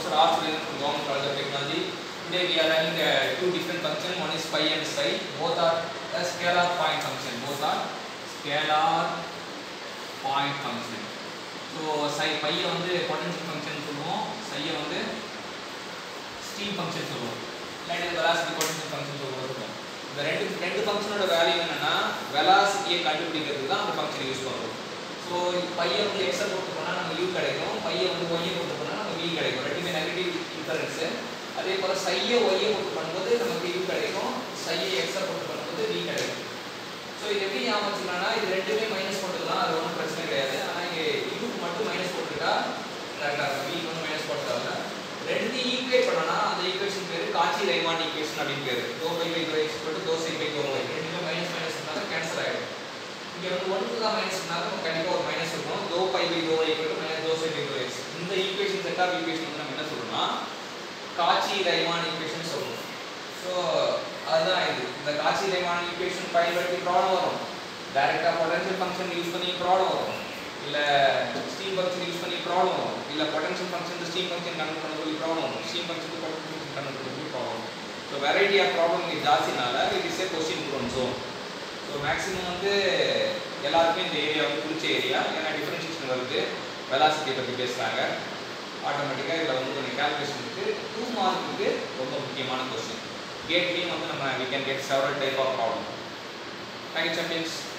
Professor R. Sureന്ദ്ரன் from Government College of Technology. Today we are running uh, two different functions. One is pi and psi. Both are a scalar point function. Both are scalar point function. So psi பையை வந்து potential function சொல்லுவோம் சையை வந்து steam function சொல்லுவோம் இல்லாட்டி velocity potential function சொல்லுவோம் இந்த ரெண்டு ரெண்டு ஃபங்க்ஷனோட வேல்யூ என்னன்னா வெலாசிட்டியை கண்டுபிடிக்கிறதுக்கு தான் அந்த ஃபங்க்ஷன் யூஸ் பண்ணுறோம் ஸோ பையை வந்து எக்ஸை போட்டு போனால் நமக்கு யூ கிடைக்கும் பையை வந்து ஒய்யை போட்டு போனால் நமக்கு வி கிடைக்கும் ரெண்டுமே நெகட்டிவ் இன்ஃபரன்ஸு அதே போல் சையை ஒய்யை போட்டு பண்ணும்போது நமக்கு யூ கிடைக்கும் சையை எக்ஸை போட்டு பண்ணும்போது வி கிடைக்கும் ஸோ இது எப்படி ஞாபகம் வச்சுக்கலாம்னா இது ரெண்டுமே மைனஸ் போட்டுக்கலாம் அது ஒன்றும் பிரச்சனை கிடையாது ஆனால் இங்கே யூக்கு மட்டும் மைனஸ் போட்டுருக்கா கரெக்டாக இருக்கும் விக்கு வந்து மைனஸ் போட்டதால ரெண்டு ஈக்குவேட் பண்ணனா அந்த ஈக்குவேஷன் பேர் காட்சி ரைமான் ஈக்குவேஷன் அப்படின்னு பேர் தோ பை பை தோ எக்ஸ் போட்டு தோ சை பை தோ ஒய் ரெண்டுமே மைனஸ் மைனஸ் இருந்தாலும் கேன்சல் ஆகிடும் இங்கே வந்து ஒன்றுக்கு தான் மைனஸ் இருந்தாலும் நமக்கு கண்டிப்பாக ஒரு மைனஸ் இருக்கும் தோ பை பை தோ ஒய் போட்டு மைனஸ் தோ சை பை தோ எக்ஸ் இந்த ஈக்குவேஷன் செட் ஆஃப் ஈக்குவேஷன் வந்து நம்ம என்ன சொல்லணும்னா காட்சி ரைமான் ஈக்குவேஷன் சொல்லணும் ஸோ அதுதான் இது இந்த காட்சி ரைமான் ஈக்குவேஷன் பயன்படுத்தி ப்ராப்ளம் வரும் டைரெக்டாக பொட்டன்ஷியல் ஃபங்க்ஷன் யூஸ் பண்ணி ப்ராப்ளம் வரும் இல்லை ஸ்டீம் ஃபங்க்ஷன் யூஸ் பண்ணி ப்ராப்ளம் வரும் இல்லை potential function stream function convert பண்ண சொல்லி ப்ராப்ளம் வரும் stream function potential function convert பண்ண சொல்லி ப்ராப்ளம் வரும் ஸோ வெரைட்டி ஆஃப் ப்ராப்ளம் இது ஜாஸ்தினால it is a question prone zone so maximum வந்து எல்லாருக்குமே இந்த ஏரியா வந்து பிடிச்ச ஏரியா ஏன்னா டிஃபரன்ஷியேஷன் வருது வெலாசிட்டி பற்றி பேசுகிறாங்க ஆட்டோமேட்டிக்காக இதில் வந்து கொஞ்சம் கேல்குலேஷன் இருக்குது டூ மார்க்குக்கு ரொம்ப முக்கியமான கொஸ்டின் கேட்லேயும் வந்து நம்ம we can get several type of problem thank you champions